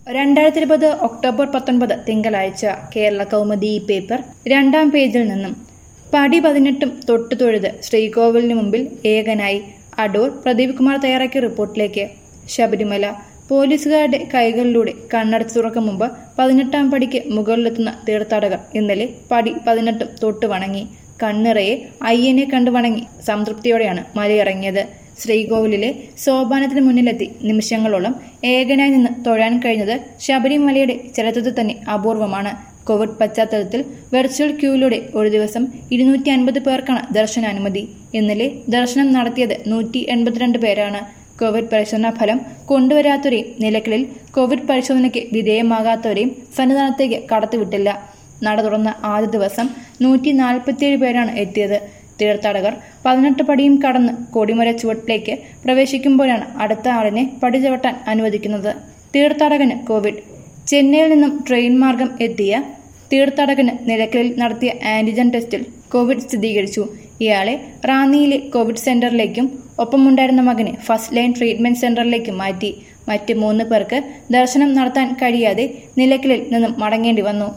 രണ്ടായിരത്തി ഇരുപത് ഒക്ടോബർ പത്തൊൻപത് തിങ്കളാഴ്ച കേരള കൗമുദി ഈ പേപ്പർ രണ്ടാം പേജിൽ നിന്നും പടി പതിനെട്ടും തൊട്ടു തൊഴുത് ശ്രീകോവിലിന് മുമ്പിൽ ഏകനായി അടൂർ പ്രദീപ് കുമാർ തയ്യാറാക്കിയ റിപ്പോർട്ടിലേക്ക് ശബരിമല പോലീസുകാരുടെ കൈകളിലൂടെ കണ്ണടച്ചു തുറക്കും മുമ്പ് പതിനെട്ടാം പടിക്ക് മുകളിലെത്തുന്ന തീർത്ഥാടകർ ഇന്നലെ പടി പതിനെട്ടും തൊട്ടു വണങ്ങി കണ്ണിറയെ അയ്യനെ കണ്ടു വണങ്ങി സംതൃപ്തിയോടെയാണ് മലയിറങ്ങിയത് ശ്രീകോവിലിലെ സോപാനത്തിന് മുന്നിലെത്തി നിമിഷങ്ങളോളം ഏകനായി നിന്ന് തൊഴാൻ കഴിഞ്ഞത് ശബരിമലയുടെ ചരിത്രത്തിൽ തന്നെ അപൂർവമാണ് കോവിഡ് പശ്ചാത്തലത്തിൽ വെർച്വൽ ക്യൂവിലൂടെ ഒരു ദിവസം ഇരുന്നൂറ്റി അൻപത് പേർക്കാണ് ദർശനാനുമതി ഇന്നലെ ദർശനം നടത്തിയത് നൂറ്റി എൺപത്തിരണ്ട് പേരാണ് കോവിഡ് പരിശോധനാ ഫലം കൊണ്ടുവരാത്തവരെയും നിലയ്ക്കലിൽ കോവിഡ് പരിശോധനയ്ക്ക് വിധേയമാകാത്തവരെയും സന്നിധാനത്തേക്ക് കടത്തിവിട്ടില്ല നട തുറന്ന ആദ്യ ദിവസം നൂറ്റി നാൽപ്പത്തിയേഴ് പേരാണ് എത്തിയത് തീർത്ഥാടകർ പതിനെട്ട് പടിയും കടന്ന് കൊടിമര ചുവട്ടിലേക്ക് പ്രവേശിക്കുമ്പോഴാണ് അടുത്ത ആളിനെ പടി ചവിട്ടാൻ അനുവദിക്കുന്നത് തീർത്ഥാടകന് കോവിഡ് ചെന്നൈയിൽ നിന്നും ട്രെയിൻ മാർഗം എത്തിയ തീർത്ഥാടകന് നിലയ്ക്കലിൽ നടത്തിയ ആന്റിജൻ ടെസ്റ്റിൽ കോവിഡ് സ്ഥിരീകരിച്ചു ഇയാളെ റാന്നിയിലെ കോവിഡ് സെന്ററിലേക്കും ഒപ്പമുണ്ടായിരുന്ന മകനെ ഫസ്റ്റ് ലൈൻ ട്രീറ്റ്മെന്റ് സെന്ററിലേക്കും മാറ്റി മറ്റ് മൂന്ന് പേർക്ക് ദർശനം നടത്താൻ കഴിയാതെ നിലയ്ക്കലിൽ നിന്നും മടങ്ങേണ്ടി വന്നു